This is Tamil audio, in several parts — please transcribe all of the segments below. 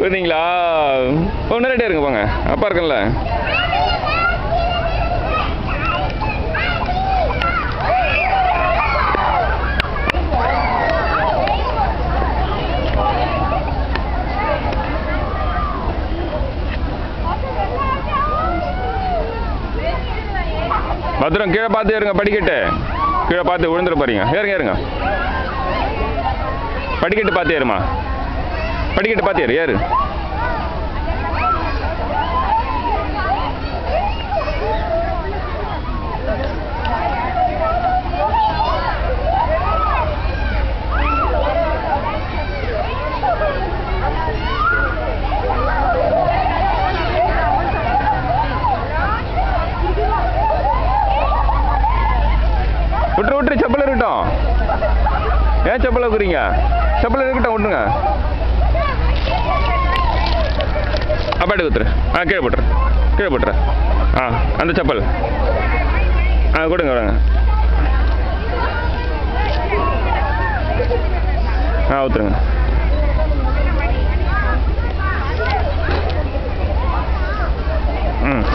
விழுந்தீங்களா ஒன்று ரெடியாக இருங்க போங்க அப்பா இருக்கேன்ல பத்திரம் கீழே பார்த்து ஏறுங்க படிக்கட்டு கீழே பார்த்து விழுந்துட போறீங்க ஏறுங்க ஏறுங்க படிக்கட்டு பார்த்து ஏறுமா படிக்கட்டு பார்த்து ஏறு ஏறு விட்டுரு விட்டுரு செப்பல் இருக்கட்டும் ஏன் செப்பல் வைக்கிறீங்க செப்பல் இருக்கட்டும் விட்டுருங்க அப்பாடி குத்துரு ஆ கீழே போட்டுரு கீழே போட்டுரு ஆ அந்த செப்பல் ஆ கொடுங்க கொடுங்க ஆ ஊத்துருங்க ம்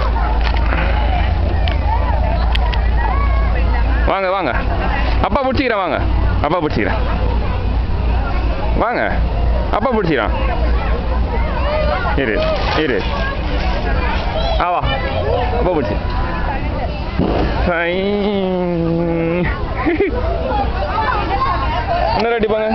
வாங்க வாங்க அப்பா பிடிச்சிக்கிறேன் வாங்க அப்பா பிடிச்சிக்கிறேன் வாங்க அப்பா பிடிச்சிக்கிறான் இரு இரு ஆ வா அப்பா பிடிச்சி இன்னும் அடிப்பாங்க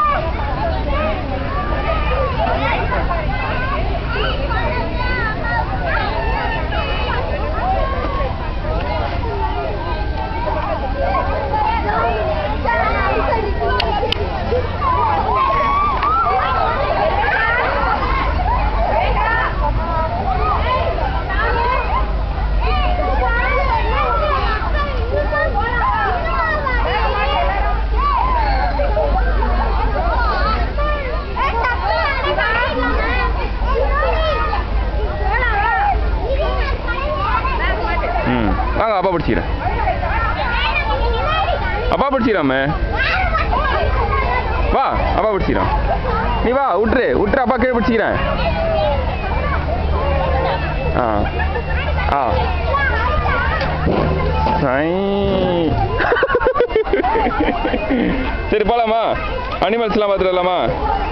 ம் வாங்க அப்பா பிடிச்சிக்கிறேன் அப்பா பிடிச்சிக்கிறாமே வா அப்பா பிடிச்சிக்கிறான் நீ வா விட்டுரு விட்டுரு அப்பா கீழே பிடிச்சிக்கிறேன் ஆ ஆ ஐ. சரி போலாமா அனிமல்ஸ்லாம் பார்த்துட்டு வரலாமா